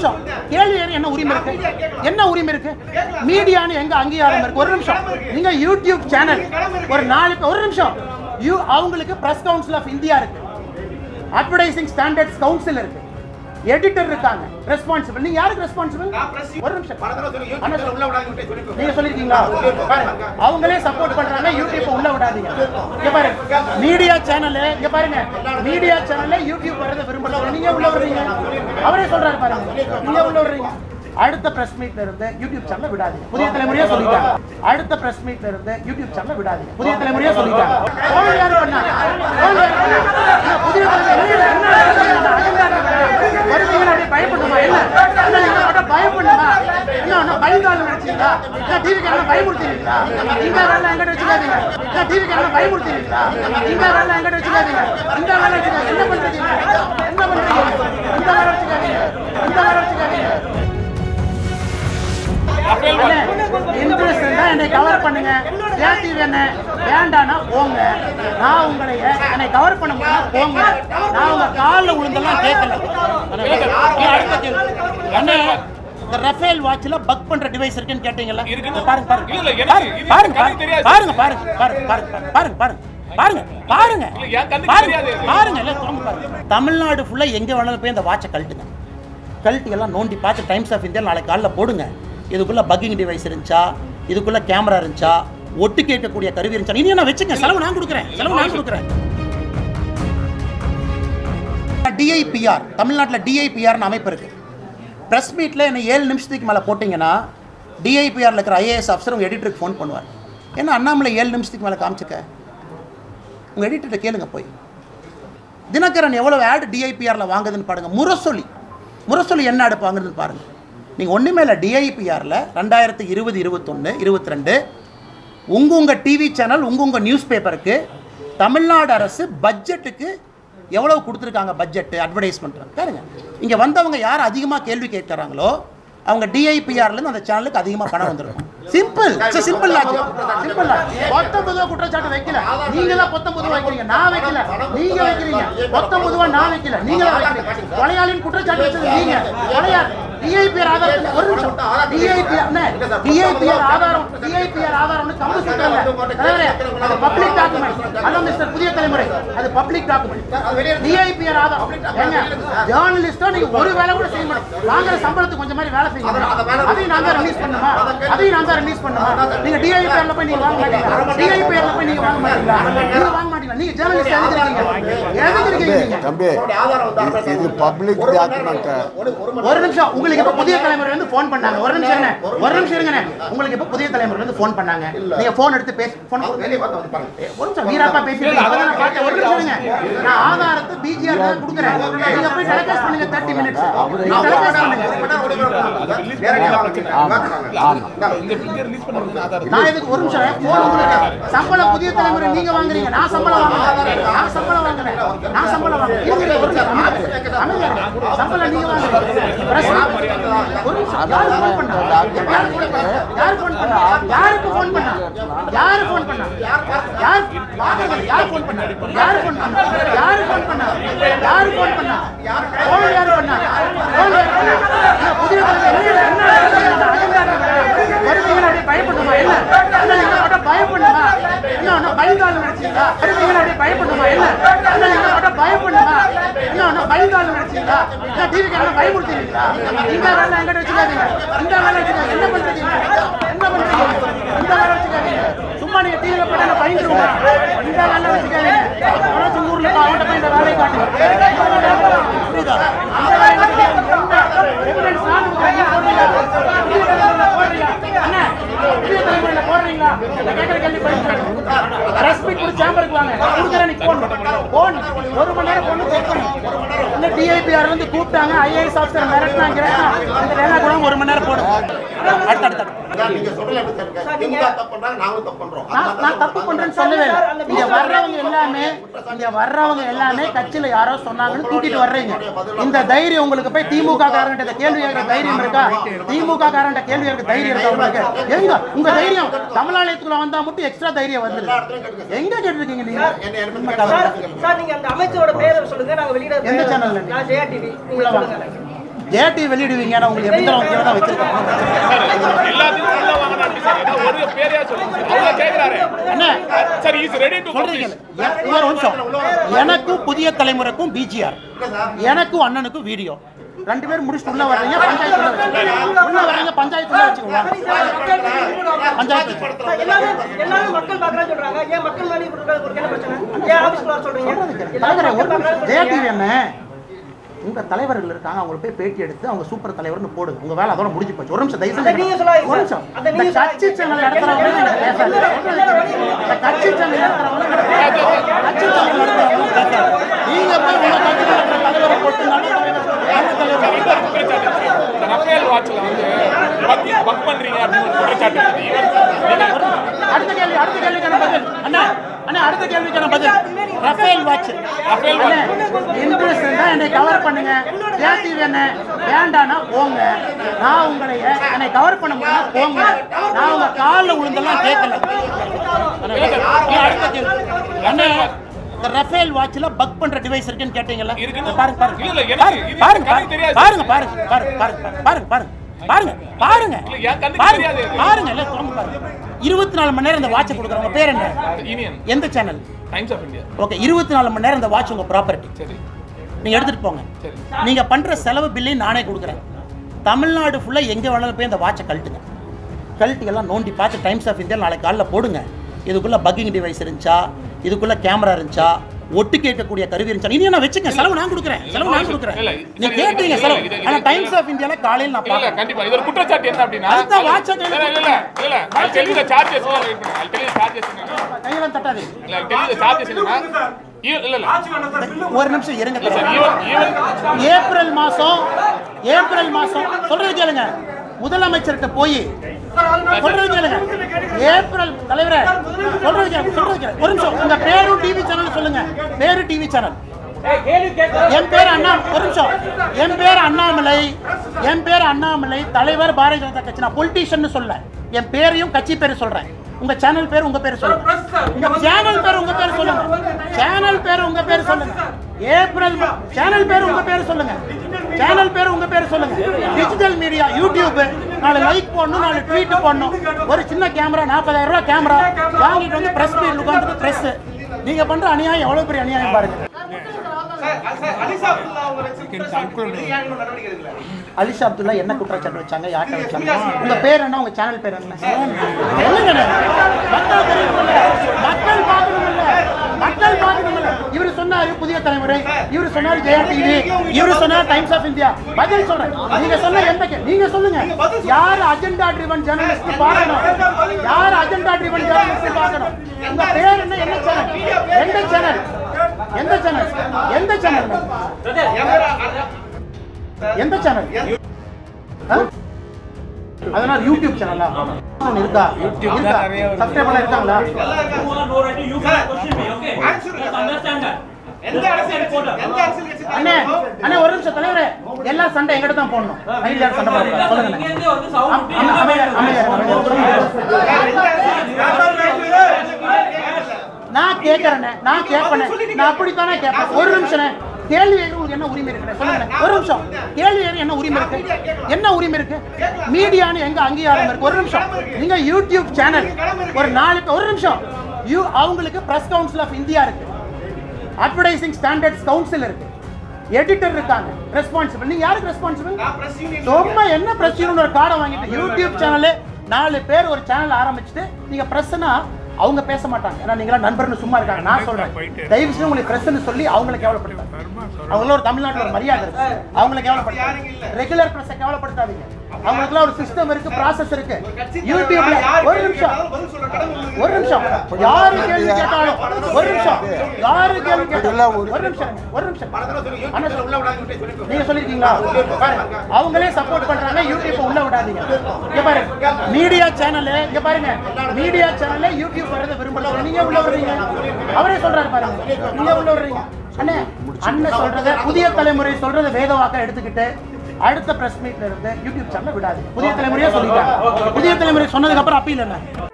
நிமிஷம் கேள்வி கேட்க என்ன உரிமை இருக்கு என்ன உரிமை இருக்கு மீடியான்னு எங்க அங்கீகாரம் இருக்கு ஒரு நிமிஷம் நீங்க யூடியூப் சேனல் ஒரு நாலு பேர் ஒரு நிமிஷம் யூ அவங்களுக்கு பிரஸ் கவுன்சில் ஆஃப் இந்தியா இருக்கு அட்வர்டைசிங் ஸ்டாண்டர்ட்ஸ் கவுன்சில் இருக்கு எடிட்டர் இருக்காங்க ரெஸ்பான்சிபிள் நீங்க யாருக்கு ரெஸ்பான்சிபிள் ஒரு நிமிஷம் அண்ணா, நீங்க சொல்லிருக்கீங்களா பாருங்க அவங்களே சப்போர்ட் பண்றாங்க யூடியூப் உள்ள விடாதீங்க இங்க பாருங்க மீடியா சேனல் இங்க பாருங்க மீடியா சேனல்ல யூடியூப் வரத விரும்பல நீங்க உள்ள வர்றீங்க அவரே சொல்றாரு பாருங்க நீங்க உள்ள வர்றீங்க அடுத்த பிரஸ் மீட்ல இருந்து யூடியூப் சேனல் விடாதீங்க புதிய தலைமுறையா சொல்லிட்டாங்க அடுத்த பிரஸ் மீட்ல இருந்து யூடியூப் சேனல் விடாதீங்க புதிய தலைமுறையா சொல்லிட்டாங்க போன் யாரு பண்ணாங்க போன் யாரு பண்ணாங்க? இல்ல, புதிய தலைமுறை என்ன என்ன வருவீங்களா அப்படியே பயப்படுமா என்ன என்ன நீங்க மட்டும் பயப்படுமா என்ன ஒண்ணு பயந்தாலும் நினைச்சீங்களா இல்ல டிவி கேரளா பயமுறுத்தீங்களா இந்த வேலை எங்கிட்ட வச்சுக்காதீங்க இல்ல டிவி கேரளா பயமுறுத்தீங்களா இந்த வேலை எங்கிட்ட வச்சுக்காதீங்க இந்த வேலை வச்சுக்காதீங்க என்ன பண்றீங்க என்ன பண்றீங்க இந்த வேலை வச்சுக்காதீங்க இந்த வேலை வச்சுக்காதீங்க இன்ட்ரெஸ்ட் இருந்தா என்னை கவர் பண்ணுங்க கேட்டிவ் என்ன வேண்டானா போங்க நான் உங்களை என்னை கவர் பண்ண முடியும் போங்க நான் உங்க காலில் விழுந்தெல்லாம் கேட்கல நீ அடுத்த கேள்வி. அண்ணே இந்த ரஃபேல் வாட்ச்ல பக் பண்ற டிவைஸ் இருக்குன்னு கேட்டீங்கல்ல இருக்குன்னு. பாருங்க பாருங்க இல்ல, இல்ல, எனக்கு இது பாருங்க கண்ணுக்கு பாருங்க தெரியாது. பாருங்க பாருங்க பாருங்க பாருங்க பாருங்க பாருங்க பாருங்க பாருங்க இல்ல, என் கண்ணுக்கு பாருங்க தெரியாது. பாருங்க இல்ல சொல்லுங்க பாருங்க தமிழ்நாடு ஃபுல்லா எங்க வேணாலும் போய் அந்த வாட்சை கழட்டுங்க கழட்டி எல்லாம் நோண்டி பார்த்து டைம்ஸ் ஆஃப் இந்தியா நாளைக்கு காலைல போடுங்க இதுக்குள்ள பக்கிங் டிவைஸ் இருந்துச்சா இதுக்குள்ள கேமரா இருந்துச்சா ஒட்டு கேட்கக்கூடிய கருவி இருந்துச்சா நீங்க நான் வச்சுங்க செலவு நான் கொடுக்குறேன் செலவு நான் கொடுக்குறேன் டிஐபிஆர் தமிழ்நாட்டில் டிஐபிஆர்னு அமைப்பு இருக்கு ப்ரெஸ் மீட்டில் என்ன ஏழு நிமிஷத்துக்கு மேலே போட்டிங்கன்னா டிஐபிஆரில் இருக்கிற ஐஏஎஸ் ஆஃபீஸர் உங்கள் எடிட்டருக்கு ஃபோன் பண்ணுவார் ஏன்னா அண்ணாமலை ஏழு நிமிஷத்துக்கு மேலே காமிச்சிக்க உங்கள் எடிட்டர்கிட்ட கேளுங்க போய் தினகரன் எவ்வளோ ஆட் டிஐபிஆரில் வாங்குதுன்னு பாருங்க முரசொலி முரசொலி என்ன ஆடு வாங்குதுன்னு பாருங்க நீங்கள் ஒன்றுமே இல்லை டிஐபிஆரில் ரெண்டாயிரத்தி இருபது இருபத்தொன்று இருபத்தி ரெண்டு உங்க உங்க டிவி சேனல் உங்க உங்க நியூஸ் பேப்பருக்கு தமிழ்நாடு அரசு பட்ஜெட்டுக்கு எவ்வளவு கொடுத்துருக்காங்க பட்ஜெட் அட்வர்டைஸ்மெண்ட் பாருங்க இங்கே வந்தவங்க யார் அதிகமாக கேள்வி கேட்குறாங்களோ அவங்க டிஐபிஆர்லேருந்து அந்த சேனலுக்கு அதிகமாக பணம் வந்துருக்கும் சிம்பிள் சிம்பிள் லாஜிக் சிம்பிள் பத்தொன்பது குற்றச்சாட்டு வைக்கல நீங்க தான் பத்தொன்பது வைக்கிறீங்க நான் வைக்கல நீங்க வைக்கிறீங்க பத்தொன்பது நான் வைக்கல நீங்க தான் வைக்கிறீங்க கொலையாளின் குற்றச்சாட்டு வச்சது நீங்க கொலையாளி டிஐபிஆர் ஆதாரத்துக்கு ஒரு நிமிஷம் டிஐபிஆர் டிஐபிஆர் ஆதாரம் டிஐபிஆர் ஆதாரம்னு கம்பு சுத்தல தலைவரே அது பப்ளிக் டாக்குமெண்ட் அதான் மிஸ்டர் புதிய தலைமுறை அது பப்ளிக் டாக்குமெண்ட் டிஐபிஆர் ஆதாரம் ஏங்க ஜேர்னலிஸ்டா நீங்க ஒரு வேலை கூட செய்ய மாட்டோம் வாங்குற சம்பளத்துக்கு கொஞ்சம் மாதிரி வேலை செய்யுங்க அதையும் நான் தான் ரிலீஸ் பண்ணுமா அதையும் நான் தான் ரிலீஸ் பண்ணுமா நீங்க டிஐபிஆர்ல போய் நீங்க வாங்க மாட்டீங்களா டிஐபிஆர்ல போய் நீங்க வாங்க மாட்டீங்களா நீங்க வாங்க மாட்டீங்களா நீங்க ஜேர்னலிஸ்ட் எழுதிருக்கீங்க எழுதிருக்கீங்க நீங்க தம்பி இது- இது பப்ளிக் டாக்குமெண்ட் ஒரு நிமிஷம் உங்களுக்கு இப்ப புதிய தலைமுறை வந்து ஃபோன் பண்ணாங்க ஒரு நிமிஷம் இருங்க ஒரு நிமிஷம் இருங்க உங்களுக்கு இப்ப புதிய தலைமுறை வந்து ஃபோன் பண்ணாங்க நீங்க ஃபோன் எடுத்து பேசி ஃபோன் ஒரு நிமிஷம் வீராப்பா பேசிட்டு அப்பதான் நான் பார்த்தேன் ஒரு நிமிஷம் இருங்க நான் ஆதாரத்தை பிஜிஆர் தான் கொடுக்குறேன் நீங்க போய் டெலிகாஸ்ட் பண்ணுங்க தேர்ட்டி மினிட்ஸ் நீங்க டெலிகாஸ்ட் பண்ணுங்க இந்த பிக்சர் ரிலீஸ் பண்ணுறது ஆதாரம் நான் இதுக்கு ஒரு நிமிஷம் போன் உங்களுக்கு சம்பளம் புதிய தலைமுறை நீங்க வாங்குறீங்க நான் சம்பளம் வாங்குறேன் நான் சம்பளம் வாங்குறேன் நான் சம்பளம் வாங்குறேன் இருங்க, ஒரு நிமிஷம் அமைதியா இருங்க. சம்பளம் நீங்க வாங்குறீங்க பிரஸ் ஒரு நிமிஷம் யாரு ஃபோன் பண்ணா யாரு ஃபோன் பண்ணா யாருக்கு ஃபோன் பண்ணா யாரு ஃபோன் பண்ணா யார் வாங்குங்க. யார் ஃபோன் பண்ணா யாரு ஃபோன் பண்ணா யாரு ஃபோன் பண்ணா யாரு ஃபோன் பண்ணா ஃபோன் யாரு பண்ணா ஃபோன் யாரு பண்ணா இல்ல, புதிய தலைமுறை என்ன என்ன வருவீங்களா அப்படியே பயப்படுமா என்ன என்ன நீங்க மட்டும் பயப்படுமா என்ன ஒண்ணு பயந்தாலும் நினைச்சீங்களா வருவீங்களா அப்படியே பயப்படுமா என்ன என்ன நீங்க மட்டும் பயப்படுமா என்ன ஒண்ணு பயந்தாலும் நினைச்சீங்களா இல்ல டிவி கேரளா பயமுறுத்தீங்களா இந்த வேலை எங்கிட்ட வச்சுக்காதீங்க இந்த வேலை வச்சுக்காதீங்க என்ன பண்றீங்க என்ன பண்றீங்க இந்த வேலை வச்சுக்காதீங்க சும்மா நீங்க டிவியில போட்டா பயந்துருமா இந்த வேலை வச்சுக்காதீங்க ஆனா ஊர்ல இருந்து அவன்கிட்ட போய் இந்த வேலையை காட்டுங்க புரியுதா இந்த வேலையை காட்டுங்க. evidence நான் கொடுக்குறேன். நீங்க போடுறீங்க. புதிய தலைமுறையில போடுறீங்க. அண்ணா, புதிய தலைமுறையில போடுறீங்களா? நான் கேட்கிற கேள்வி பதில் சொல்லுங்க. Press meet கூட சேம்பருக்கு வாங்க. கொடுக்குறேன் நீ phone. Phone. ஒரு மணி நேரம் phone கேட்கணும். இந்த DIPR வந்து கூப்பிட்டாங்க ஐஏஎஸ் ஆஃபீஸர் மிரட்டினாங்க இந்த வேலை கூட ஒரு மணி நேரம் போடும் அடுத்து அடுத்து அடுத்து. நீங்க சொல்றதுல எப்படி சார் இருக்கு? திமுக தப்பு பண்றாங்க நாங்களும் தப்பு பண்றோம் நான் நான் தப்பு பண்றேன்னு சொல்லவே இல்லை இங்க வர்றவங்க எல்லாமே இங்க வர்றவங்க எல்லாமே கட்சியில யாரோ சொன்னாங்கன்னு தூக்கிட்டு வர்றீங்க இந்த தைரியம் உங்களுக்கு போய் திமுக காரங்கிட்ட கேள்வி கேட்கிற தைரியம் இருக்கா திமுக காரங்கிட்ட கேள்வி கேட்கிற தைரியம் இருக்கா உங்களுக்கு எங்க உங்க தைரியம் தமிழாலயத்துக்குள்ள வந்தா மட்டும் எக்ஸ்ட்ரா தைரியம் வந்துருது எங்க கேட்டிருக்கீங்க நீங்க சும்மா கவலை. சார் நீங்க அந்த அமைச்சரோட பேரை சொல்லுங்க நாங்க வெளியிட எந்த channel ல நீங்க? நான் ஜெயா டிவி நீங்க உள்ள வாங்க. சொல்லுங்க ஜேடி வெளியிடுவீங்க நான் உங்களுக்கு எப்படி தான் கீழே தான் வச்சிருக்கேன் ஒண்ணும் பிரச்சனை இல்லை. சார் எல்லாத்தையும் உள்ள வாங்கினா எப்படி சார் ஏதாவது ஒரு பேரையா சொல்லுங்க சார் அவங்க கேக்குறாரு என்ன சார் இஸ் ரெடி டு சொல்றீங்க ஒரு நிமிஷம் எனக்கும் புதிய தலைமுறைக்கும் பிஜிஆர் எனக்கும் அண்ணனுக்கும் வீடியோ ரெண்டு பேரும் முடிச்சுட்டு உள்ள வர்றீங்க பஞ்சாயத்து உள்ள வச்சுக்கோங்க உள்ள வர்றீங்க பஞ்சாயத்து உள்ள வச்சுக்கோங்க பஞ்சாயத்து வச்சுக்கோங்க. எல்லாமே எல்லாமே மக்கள் பார்க்கறான்னு சொல்றாங்க ஏன் மக்கள் மேலே இப்படி இருக்கிறது ஒரு என்ன பிரச்சனை ஏன் ஆபீஸ்க்கு வர சொல்றீங்க தலைவரே, ஒரு நிமிஷம். பார்க்கறாங்க. ஜெயடிவி என்ன உங்க தலைவர்கள் இருக்காங்க அவங்கள போய் பேட்டி எடுத்து அவங்க சூப்பர் தலைவர்னு போடுங்க உங்க வேலை அதோட முடிஞ்சு போச்சு ஒரு நிமிஷம் தயவு அதை நீங்க சொல்லாதீங்க ஒரு சார். நிமிஷம் அதை இந்த நீங்க கட்சி சேனல் நடத்துறவங்க நீங்க பேசாதீங்க. இந்த கட்சி சேனல் நடத்துறவங்க கட்சி சேனல் நடத்துறவங்க பேசாதீங்க. நீங்க போய் உங்க கட்சியில் இருக்கிற தலைவரை போட்டு நல்ல தலைவர் நல்ல தலைவர் இந்த ரஃபேல் வாட்ச்ல வந்து பக் பக் பண்றீங்க அப்படின்னு ஒரு குற்றச்சாட்டு இருக்குது. இவர் நீங்க அடுத்த கேள்வி அடுத்த கேள்விக்கான பதில் அண்ணா அண்ணா அடுத்த கேள்விக்கான பதில் Rafale watch Rafale watch. Interest இருந்தா என்னை கவர் பண்ணுங்க ஜேடிவி என்ன வேண்டானா போங்க நான் உங்களை என்னை கவர் பண்ண முடியும் போங்க நான் உங்க காலில் விழுந்தெல்லாம் கேட்கல அண்ணா, அண்ணா, அடுத்த கேள்வி அண்ணா இந்த ரஃபேல் வாட்ச்ல பக் பண்ற டிவைஸ் இருக்குன்னு கேட்டீங்கல்ல இருக்குன்னு. பாருங்க பாருங்க இல்ல, இல்ல, எனக்கு பாருங்க இது பாருங்க கண்ணுக்கு தெரியாது. பாருங்க பாருங்க பாருங்க பாருங்க பாருங்க பாருங்க பாருங்க பாருங்க இல்ல, என் கண்ணுக்கு பாருங்க தெரியாது இது. பாருங்க இல்ல திறந்து பாருங்க இருபத்தி நாலு மணி நேரம் இந்த வாட்சை கொடுக்குறவங்க பேர் என்ன யூனியன் எந்த channel Times of India okay இருபத்தி நாலு மணி நேரம் இந்த வாட்ச் உங்க ப்ராப்பர்ட்டி சரி நீங்க எடுத்துட்டு போங்க சரி நீங்க பண்ற செலவு பில்லையும் நானே கொடுக்குறேன் தமிழ்நாடு ஃபுல்லா எங்க வேணாலும் போய் இந்த வாட்சை கழட்டுங்க கழட்டி எல்லாம் நோண்டி பார்த்து டைம்ஸ் ஆஃப் இந்தியா நாளைக்கு காலைல போடுங்க இதுக்குள்ள பக்கிங் டிவைஸ் இருந்துச்சா இதுக்குள்ள கேமரா இருந்துச்சா ஒட்டு கேட்கக்கூடிய கருவி இருந்துச்சா இனி நான் வச்சுக்க செலவு நான் கொடுக்குறேன் செலவு நான் கொடுக்குறேன் இல்ல, நீ இது- கேட்டீங்க இது- செலவு இது- இது- ஆனா இது- டைம்ஸ் ஆஃப் இந்தியால காலையில் நான் இல்ல இல்ல பார்க்கறேன் கண்டிப்பா இது ஒரு குற்றச்சாட்டு என்ன அப்படின்னா அதுதான் வாட்சை இல்ல இல்ல இல்ல இல்ல I'll tell you the charges wait பண்ணுங்க I'll tell you the charges என்னன்னா கையெல்லாம் தட்டாது இல்ல I'll tell you the charges என்னன்னா ஈ- இல்ல இல்ல ஒரு நிமிஷம் இருங்க சார் தலைவரே. ஈவன் ஈவன் ஏப்ரல் மாசம் ஏப்ரல் மாசம் சொல்றது கேளுங்க முதலமைச்சர்கிட்ட போய் சொல்றது கேளுங்க ஏப்ரல் தலைவரே சொல்றது கேளுங்க சொல்றது கேளுங்க ஒரு நிமிஷம் உங்க பேரும் டிவி சேனல் சொல்லுங்க பேரு டிவி சேனல் என் பேர் அண்ணா ஒரு நிமிஷம் என் பேர் அண்ணாமலை என் பேர் அண்ணாமலை தலைவர் பாரதிய ஜனதா கட்சி நான் பொலிட்டீஷியன் சொல்ல என் பேரையும் கட்சி பேரு சொல்றேன் உங்க சேனல் பேர் உங்க பேர் சொல்லுங்க உங்க சேனல் பேர் உங்க பேர் சொல்லுங்க சேனல் பேர் உங்க பேர் சொல்லுங்க ஏப்ரல் மா- சேனல் பேர் உங்க பேர் சொல்லுங்க சேனல் பேர் உங்க பேர் சொல்லுங்க டிஜிட்டல் மீடியா யூடியூப் நாலு லைக் போடணும் நாலு ட்வீட் போடணும் ஒரு சின்ன கேமரா நாற்பதாயிரம் ரூபாய் கேமரா வாங்கிட்டு வந்து பிரஸ் மீட் உட்காந்துட்டு பிரஸ் நீங்க பண்ற அநியாயம் எவ்வளவு பெரிய அநியாயம் பாருங்க அலிஷா அப்துல்லா என்ன குற்றச்சாட்டு வச்சாங்க யார்கிட்ட வச்சாங்க உங்க பேர் என்ன உங்க சேனல் பேர் என்ன சொல்லுங்க மக்கள் தெரியணும்ல மக்கள் பார்க்கணும்ல மக்கள் பார்க்கணும்ல இவர் சொன்னாரு புதிய தலைமுறை இவர் சொன்னாரு ஜெயா டிவி இவர் சொன்னாரு டைம்ஸ் ஆஃப் இந்தியா பதில் சொல்றேன் நீங்க சொன்ன எந்த கே- நீங்க சொல்லுங்க யார் அஜெண்டா ட்ரிவன் ஜெர்னலிஸ்ட் பார்க்கணும் யார் அஜெண்டா ட்ரிவன் ஜெர்னலிஸ்ட் பார்க்கணும் உங்க பேர் என்ன என்ன சேனல் எந்த சேனல் எந்த சேனல் எந்த சேனல் எந்த சேனல் ஆ? அதனால யூடியூப் சேனலா இருக்கா இருக்கா சப்ஸ்கிரைப் பண்ண இருக்காங்களா அண்ணே அண்ணே ஒரு நிமிஷம் தலைவரே எல்லா சண்டை எங்கிட்ட தான் போடணும் ஐந்து யார் சண்டை போடுறாங்க சொல்லுங்க அண்ணே. அம- அமைதியா- அமைதியா இருங்க, அமைதியா இருங்க. நான் கேட்கறேன் நான் கேட்பேன் நான் அப்படித்தானே கேட்பேன் ஒரு நிமிஷம் கேள்வி கேட்க உங்களுக்கு என்ன உரிமை இருக்கு சொல்லுங்க ஒரு நிமிஷம் கேள்வி கேட்க என்ன உரிமை இருக்கு என்ன உரிமை இருக்கு மீடியான்னு எங்க அங்கீகாரம் இருக்கு ஒரு நிமிஷம் நீங்க யூடியூப் சேனல் ஒரு நாலு பேர் ஒரு நிமிஷம் யூ அவங்களுக்கு பிரஸ் கவுன்சில் ஆஃப் இந்தியா இருக்கு அட்வர்டைசிங் ஸ்டாண்டர்ட்ஸ் கவுன்சில் இருக்கு எடிட்டர் இருக்காங்க ரெஸ்பான்சிபிள் நீங்க யாருக்கு ரெஸ்பான்சிபிள் சும்மா என்ன பிரஸ் யூனியன் ஒரு கார்டை வாங்கிட்டு யூடியூப் சேனலு நாலு பேர் ஒரு சேனல் ஆரம்பிச்சுட்டு நீங்க பிரஸ்னா அவங்க பேச மாட்டாங்க ஏன்னா நீங்களா நண்பர்னு சும்மா இருக்காங்க நான் சொல்றேன் தயவு செஞ்சு உங்களுக்கு பிரஸ்ன்னு சொல்லி அவங்களை கேவலப்படுத்தாங்க அவங்கள ஒரு தமிழ்நாட்டுல ஒரு மரியாதை இருக்கு அவங்களை கேவலப்படுத்தாங்க ரெகுலர் பிரஸ்ஸை கேவலப்படுத்தாதீங்க அவங்களுக்குலாம் ஒரு சிஸ்டம் இருக்கு ப்ராசஸ் இருக்கு யூடியூப்ல ஒரு நிமிஷம் ஒரு நிமிஷம் யாரு கேள்வி கேட்டாலும் ஒரு நிமிஷம் யாரு கேள்வி கேட்டாலும் ஒரு நிமிஷம் இருங்க, ஒரு நிமிஷம் அண்ணா சொல்லுங்க. நீங்க சொல்லிருக்கீங்களா பாருங்க அவங்களே சப்போர்ட் பண்றாங்க யூடியூப் உள்ள விடாதீங்க இங்க பாருங்க மீடியா சேனல் இங்க பாருங்க மீடியா சேனல்ல யூடியூப் வரத விரும்பல நீங்க உள்ள வர்றீங்க அவரே சொல்றாரு பாருங்க நீங்க உள்ள வர்றீங்க அண்ணே அண்ணன் சொல்றத புதிய தலைமுறை சொல்றத வேதவாக்கா எடுத்துக்கிட்டு அடுத்த பிரஸ் மீட்ல இருந்து யூடியூப் சேனல் விடாது புதிய தலைமுறையா சொல்லிட்டாங்க புதிய தலைமுறை சொன்னதுக்கு அப்புறம் அப்பீல் என்ன